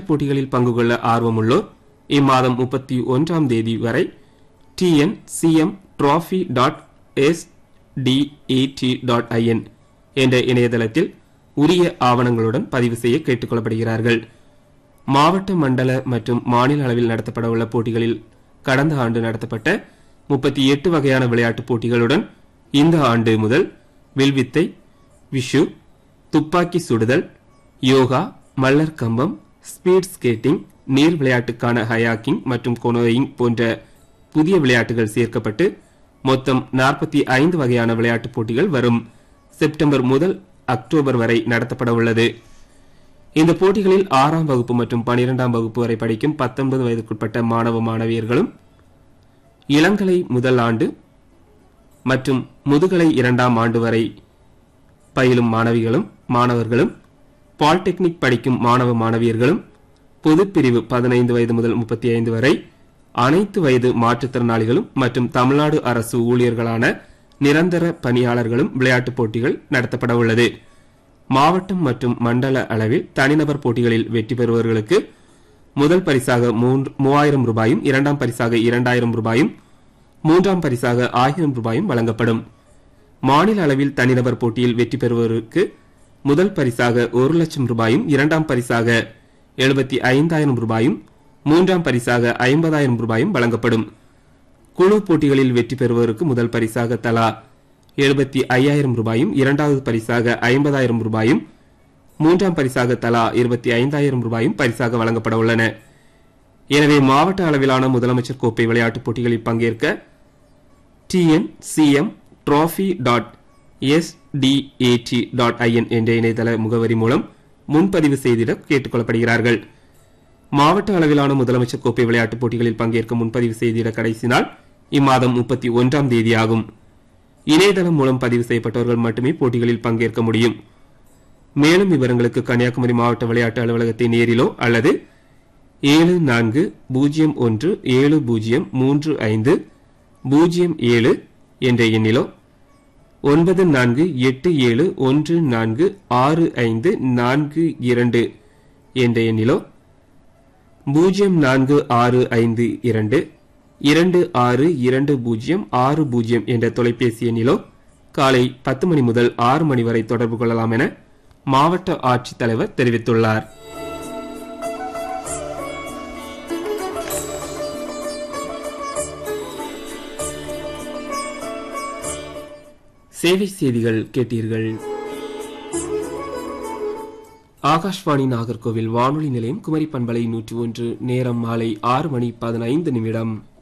போட்டிகளில் பங்கு கொள்ள ஆர்வமுள்ளோர் இம்மாதம் முப்பத்தி ஒன்றாம் தேதி வரை TN CM trophy dot S DAT dot IN என்ற இணையதளத்தில் உரிய ஆவணங்களுடன் பதிவு செய்ய கேட்டுக் கொள்ளப்படுகிறார்கள் மாவட்ட மண்டல மற்றும் மாநில அளவில் நடத்தப்பட உள்ள போட்டிகளில் கடந்த ஆண்டு நடத்தப்பட்ட முப்பத்தி எட்டு வகையான விளையாட்டுப் போட்டிகளுடன் இந்த ஆண்டு முதல் வில்வித்தை விஷு துப்பாக்கி சுடுதல் யோகா மல்லர் கம்பம் ஸ்பீட் ஸ்கேட்டிங் நீர் விளையாட்டுக்கான ஹயாக்கிங் மற்றும் கொனோயிங் போன்ற புதிய விளையாட்டுகள் சேர்க்கப்பட்டு மொத்தம் நாற்பத்தி ஐந்து வகையான விளையாட்டுப் போட்டிகள் வரும் செப்டம்பர் முதல் அக்டோபர் வரை நடத்தப்பட உள்ளது இந்த போட்டிகளில் ஆறாம் வகுப்பு மற்றும் பனிரெண்டாம் வகுப்பு வரை படிக்கும் பத்தொன்பது வயதுக்குட்பட்ட மாணவ மாணவியர்களும் இளங்கலை முதல் ஆண்டு மற்றும் முதுகலை இரண்டாம் ஆண்டு வரை பயிலும் மாணவிகளும் மாணவர்களும் பாலிடெக்னிக் படிக்கும் மாணவ மாணவியர்களும் பொதுப்பிரிவு பதினைந்து வயது முதல் முப்பத்தி ஐந்து வரை அனைத்து வயது மாற்றுத்திறனாளிகளும் மற்றும் தமிழ்நாடு அரசு ஊழியர்களான நிரந்தர பணியாளர்களும் விளையாட்டுப் போட்டிகள் நடத்தப்பட உள்ளது மாவட்டம் மற்றும் மண்டல அளவில் தனிநபர் போட்டிகளில் வெற்றி பெறுபவர்களுக்கு முதல் பரிசாக மூன்று- மூவாயிரம் ரூபாயும் இரண்டாம் பரிசாக இரண்டாயிரம் ரூபாயும் மூன்றாம் பரிசாக ஆயிரம் ரூபாயும் வழங்கப்படும் மாநில அளவில் தனிநபர் போட்டியில் வெற்றி பெறுபவருக்கு முதல் பரிசாக ஒரு லட்சம் ரூபாயும் இரண்டாம் பரிசாக எழுபத்தி ஐந்தாயிரம் ரூபாயும் மூன்றாம் பரிசாக ஐம்பதாயிரம் ரூபாயும் வழங்கப்படும் குழு போட்டிகளில் வெற்றி பெறுபவருக்கு முதல் பரிசாக தலா எழுபத்தி ஐயாயிரம் ரூபாயும் இரண்டாவது பரிசாக ஐம்பதாயிரம் ரூபாயும் மூன்றாம் பரிசாக தலா இருபத்தி ஐந்தாயிரம் ரூபாயும் பரிசாக வழங்கப்பட உள்ளன எனவே மாவட்ட அளவிலான முதலமைச்சர் கோப்பை விளையாட்டுப் போட்டிகளில் பங்கேற்க TN CM trophy dot SDAT dot IN என்ற இணையதள முகவரி மூலம் முன்பதிவு செய்திட கேட்டுக் கொள்ளப்படுகிறார்கள் மாவட்ட அளவிலான முதலமைச்சர் கோப்பை விளையாட்டுப் போட்டிகளில் பங்கேற்க முன்பதிவு செய்திட கடைசி நாள் இம்மாதம் முப்பத்தி ஒன்றாம் தேதியாகும் இணையதளம் மூலம் பதிவு செய்யப்பட்டவர்கள் மட்டுமே போட்டிகளில் பங்கேற்க முடியும் மேலும் விவரங்களுக்கு கன்னியாகுமரி மாவட்ட விளையாட்டு அலுவலகத்தை நேரிலோ அல்லது ஏழு நான்கு பூஜ்ஜியம் ஒன்று ஏழு பூஜ்ஜியம் மூன்று ஐந்து பூஜ்ஜியம் ஏழு என்ற எண்ணிலோ ஒன்பது நான்கு எட்டு ஏழு ஒன்று நான்கு ஆறு ஐந்து நான்கு இரண்டு என்ற எண்ணிலோ பூஜ்ஜியம் நான்கு ஆறு ஐந்து இரண்டு இரண்டு ஆறு இரண்டு பூஜ்ஜியம் ஆறு பூஜ்ஜியம் என்ற தொலைபேசி எண்ணிலோ காலை பத்து மணி முதல் ஆறு மணி வரை தொடர்பு கொள்ளலாம் என மாவட்ட ஆட்சித்தலைவர் தெரிவித்துள்ளார் சேவை செய்திகள் கேட்டீர்கள் ஆகாஷ்வாணி நாகர்கோவில் வானொலி நிலையம் குமரி பண்பலை நூற்றி ஒன்று நேரம் மாலை ஆறு மணி பதினைந்து நிமிடம்